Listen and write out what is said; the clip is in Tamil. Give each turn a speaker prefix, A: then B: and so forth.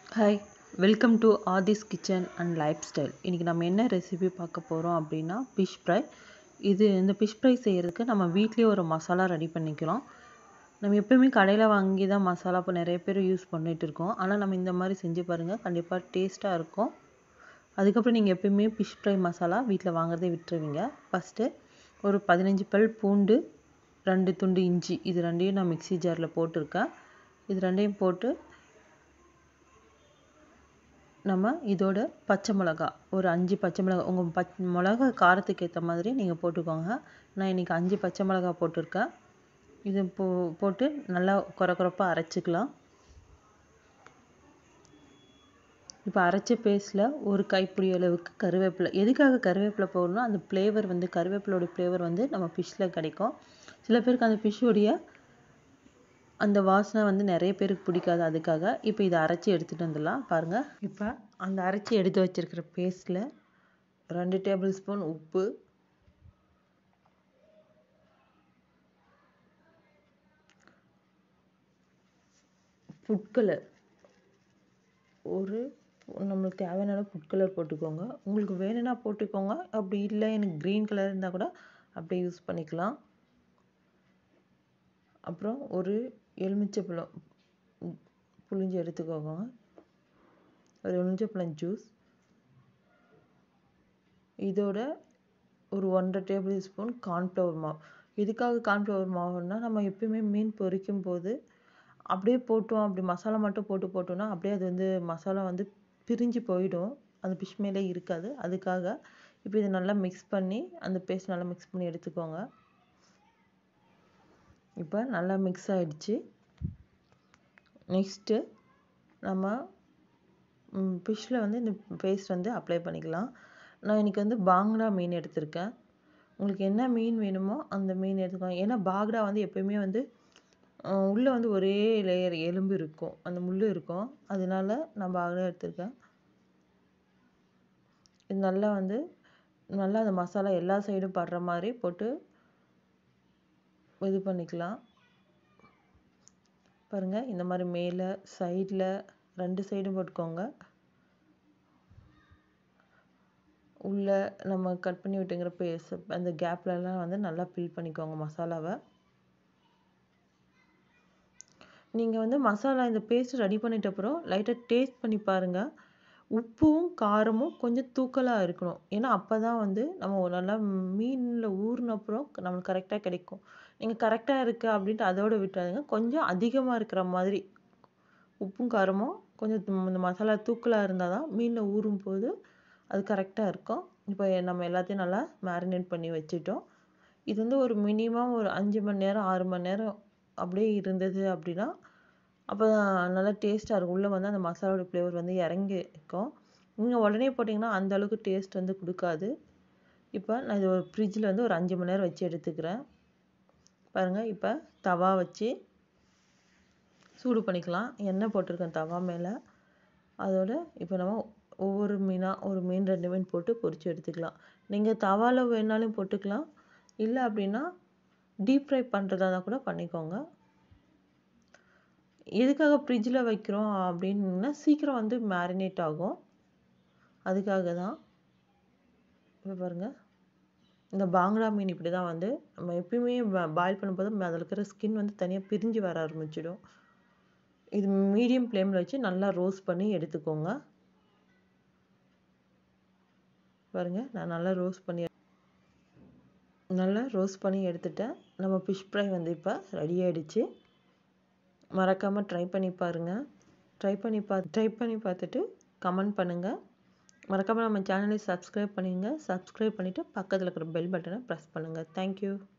A: hi welcome to Aadhi's kitchen and lifestyle இன்றைக்கி நம்ம என்ன ரெசிபி பார்க்க போகிறோம் அப்படின்னா ஃபிஷ் ஃப்ரை இது இந்த ஃபிஷ் ஃப்ரை செய்கிறதுக்கு நம்ம வீட்லேயே ஒரு மசாலா ரெடி பண்ணிக்கிறோம் நம்ம எப்போயுமே கடையில் வாங்கி தான் மசாலா இப்போ நிறைய பேர் யூஸ் பண்ணிகிட்டு இருக்கோம் ஆனால் நம்ம இந்த மாதிரி செஞ்சு பாருங்கள் கண்டிப்பாக டேஸ்ட்டாக இருக்கும் அதுக்கப்புறம் நீங்கள் எப்பயுமே ஃபிஷ் ஃப்ரை மசாலா வீட்டில் வாங்குறதே விட்டுருவீங்க ஃபஸ்ட்டு ஒரு பதினஞ்சு பல் பூண்டு ரெண்டு துண்டு இஞ்சி இது ரெண்டையும் நான் மிக்ஸி ஜாரில் போட்டிருக்கேன் இது ரெண்டையும் போட்டு நம்ம இதோட பச்சை மிளகா ஒரு அஞ்சு பச்சை மிளகா உங்கள் பச் மிளகா காரத்துக்கு ஏற்ற மாதிரி நீங்கள் போட்டுக்கோங்க நான் இன்றைக்கி அஞ்சு பச்சை மிளகா போட்டிருக்கேன் இது போ போட்டு நல்லா குறை குறைப்பாக அரைச்சிக்கலாம் இப்போ அரைச்ச பேஸ்ட்டில் ஒரு கைப்பிடி அளவுக்கு கருவேப்பிலை எதுக்காக கருவேப்பிலை போடணும் அந்த ஃப்ளேவர் வந்து கருவேப்பிலோட ஃப்ளேவர் வந்து நம்ம ஃபிஷ்ஷில் கிடைக்கும் சில பேருக்கு அந்த ஃபிஷ்ஷோடைய அந்த வாசனை வந்து நிறைய பேருக்கு பிடிக்காது அதுக்காக இப்போ இதை அரைச்சி எடுத்துகிட்டு வந்துடலாம் பாருங்கள் இப்போ அந்த அரைச்சி எடுத்து வச்சுருக்கிற பேஸ்ட்டில் ரெண்டு டேபிள் ஸ்பூன் உப்பு ஃபுட் கலர் ஒரு நம்மளுக்கு தேவையான அளவு ஃபுட் கலர் போட்டுக்கோங்க உங்களுக்கு வேணும்னா போட்டுக்கோங்க அப்படி இல்லை எனக்கு க்ரீன் கலர் இருந்தால் கூட அப்படியே யூஸ் பண்ணிக்கலாம் அப்புறம் ஒரு எலுமிச்சைப்பழம் புளிஞ்சு எடுத்துக்கோங்க ஒரு எலுமிச்சைப்பழம் ஜூஸ் இதோட ஒரு ஒன்றரை டேபிள் ஸ்பூன் கார்ன்ஃப்ளவர் மாவு எதுக்காக கார்ன்ஃப்ளவர் மாவுன்னா நம்ம எப்பயுமே மீன் பொரிக்கும் போது அப்படியே போட்டோம் அப்படி மசாலா மட்டும் போட்டு போட்டோம்னா அப்படியே அது வந்து மசாலா வந்து பிரிஞ்சு போயிடும் அந்த ஃபிஷ் மேலே இருக்காது அதுக்காக இப்போ இதை நல்லா மிக்ஸ் பண்ணி அந்த பேஸ்ட் நல்லா மிக்ஸ் பண்ணி எடுத்துக்கோங்க இப்போ நல்லா மிக்ஸ் ஆகிடுச்சு நெக்ஸ்ட்டு நம்ம ஃபிஷ்ஷில் வந்து இந்த பேஸ்ட் வந்து அப்ளை பண்ணிக்கலாம் நான் இன்றைக்கி வந்து பாங்டா மீன் எடுத்திருக்கேன் உங்களுக்கு என்ன மீன் வேணுமோ அந்த மீன் எடுத்துக்கோங்க ஏன்னா பாக்டா வந்து எப்போயுமே வந்து உள்ளே வந்து ஒரே லேயர் எலும்பு இருக்கும் அந்த முள் இருக்கும் அதனால நான் பாக்டா எடுத்திருக்கேன் இது நல்லா வந்து நல்லா அந்த மசாலா எல்லா சைடும் படுற மாதிரி போட்டு இது பண்ணிக்கலாம் பாருங்கள் இந்த மாதிரி மேலே சைடில் ரெண்டு சைடும் போட்டுக்கோங்க உள்ளே நம்ம கட் பண்ணி விட்டுங்கிற பேஸ் அந்த கேப்லலாம் வந்து நல்லா ஃபில் பண்ணிக்கோங்க மசாலாவை நீங்கள் வந்து மசாலா இந்த பேஸ்ட் ரெடி பண்ணிட்ட அப்புறம் லைட்டாக டேஸ்ட் பண்ணி பாருங்கள் உப்பும் காரமும் கொஞ்சம் தூக்கலாக இருக்கணும் ஏன்னா அப்போ தான் வந்து நம்ம நல்லா மீனில் ஊறின அப்புறம் நம்மளுக்கு கரெக்டாக கிடைக்கும் நீங்கள் கரெக்டாக இருக்குது அப்படின்ட்டு அதோடு விட்டுறாதுங்க கொஞ்சம் அதிகமாக இருக்கிற மாதிரி உப்பும் காரமும் கொஞ்சம் இந்த மசாலா தூக்கலாக இருந்தால் தான் மீனில் ஊறும் போது அது கரெக்டாக இருக்கும் இப்போ நம்ம எல்லாத்தையும் நல்லா மேரினேட் பண்ணி வச்சுட்டோம் இது வந்து ஒரு மினிமம் ஒரு அஞ்சு மணி நேரம் ஆறு மணி நேரம் அப்படியே இருந்தது அப்படின்னா அப்போ நல்லா டேஸ்ட்டாக இருக்கும் உள்ளே வந்து அந்த மசாலாவோட ஃப்ளேவர் வந்து இறங்கி இருக்கும் நீங்கள் உடனே போட்டிங்கன்னா அந்த அளவுக்கு டேஸ்ட் வந்து கொடுக்காது இப்போ நான் இது ஒரு ஃப்ரிட்ஜில் வந்து ஒரு அஞ்சு மணி நேரம் வச்சு எடுத்துக்கிறேன் பாருங்கள் இப்போ தவா வச்சு சூடு பண்ணிக்கலாம் எண்ணெய் போட்டிருக்கேன் தவா மேலே அதோட இப்போ நம்ம ஒவ்வொரு மீனாக ஒரு மீன் ரெண்டு மீன் போட்டு பொரித்து எடுத்துக்கலாம் நீங்கள் தவாவில் வேணாலும் போட்டுக்கலாம் இல்லை அப்படின்னா டீப் ஃப்ரை பண்ணுறதா இருந்தால் கூட பண்ணிக்கோங்க எதுக்காக ஃப்ரிட்ஜில் வைக்கிறோம் அப்படின்னா சீக்கிரம் வந்து மேரினேட் ஆகும் அதுக்காக தான் இப்போ பாருங்கள் இந்த பாங்கடா மீன் இப்படி தான் வந்து நம்ம எப்பயுமே பாயில் பண்ணும்போது அதில் இருக்கிற ஸ்கின் வந்து தனியாக பிரிஞ்சு வர ஆரம்பிச்சிடும் இது மீடியம் ஃப்ளேமில் வச்சு நல்லா ரோஸ்ட் பண்ணி எடுத்துக்கோங்க பாருங்கள் நான் நல்லா ரோஸ்ட் பண்ணி நல்லா ரோஸ்ட் பண்ணி எடுத்துட்டேன் நம்ம ஃபிஷ் ஃப்ரை வந்து இப்போ ரெடி ஆகிடுச்சு மறக்காமல் ட்ரை பண்ணி பாருங்கள் ட்ரை பண்ணி பா ட்ரை பண்ணி பார்த்துட்டு கமெண்ட் பண்ணுங்கள் மறக்காமல் நம்ம சேனலை சப்ஸ்கிரைப் பண்ணிடுங்க சப்ஸ்கிரைப் பண்ணிவிட்டு பக்கத்தில் இருக்கிற பெல் பட்டனை ப்ரெஸ் பண்ணுங்கள் தேங்க்யூ